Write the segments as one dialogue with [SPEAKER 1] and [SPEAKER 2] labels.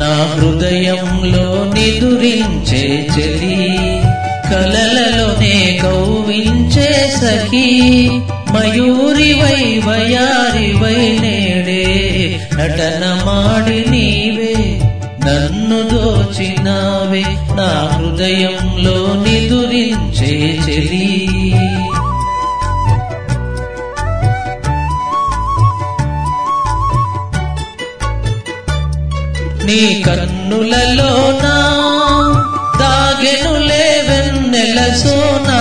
[SPEAKER 1] నా హృదయంలో నిదురించే చెలి కలలలోనే కౌవించే సఖీ మయూరి వై వయారి వై నేడే నటన మాడి నీవే నన్ను దోచినావే నా హృదయంలో నిదురించే చెలి నీ కన్నులలోనా దాగెనులే వెన్నెల సోనా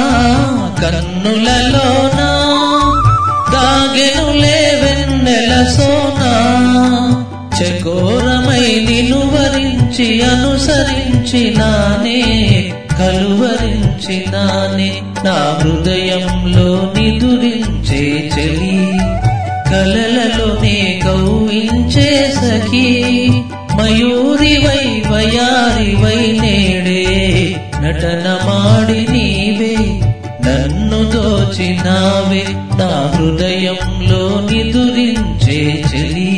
[SPEAKER 1] కన్నులలోనా దాగెనులే వెన్నెల సోనా చకోరమై నిను వరించి అనుసరించినానే కలువరించినానే నా హృదయంలో నిదురించే చెలి కలలలోనే కౌవించే సఖీ మయూరి వై వయారి వై నేడే నటన మాడి నీవే నన్ను దోచినావే నా హృదయంలో నిదురించే చెలి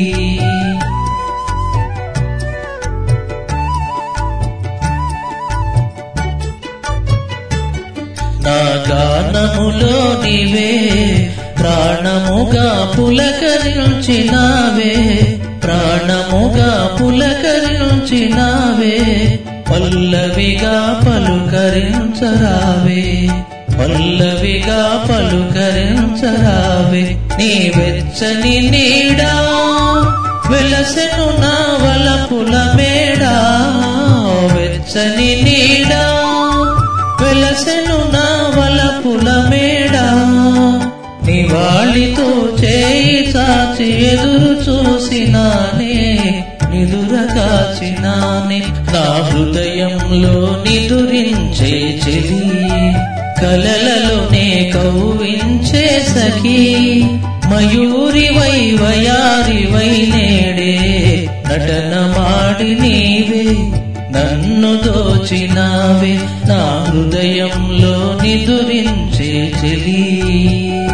[SPEAKER 1] నా గానములో నీవే ప్రాణముగా పులకరించినావే ప్రాణముగా పులకరించినావే పల్లవిగా పలుకరించరావే పల్లవిగా పలుకరించరావే నీ వెచ్చని నీడా వెలసెను నా వలపుల మేడా వెచ్చని నీడా వెలసెను నా వలపుల మేడా నివాళితో చేయి చాచి ఎదురు చూసినానే నిదుర కాచినానే నా హృదయంలో నిదురించే చెలి కలలలోనే కౌవించే సఖీ మయూరి వై వయారి వై నేడే నటన మాడి నీవే నన్ను దోచినావే నా హృదయంలో నిదురించే చెలి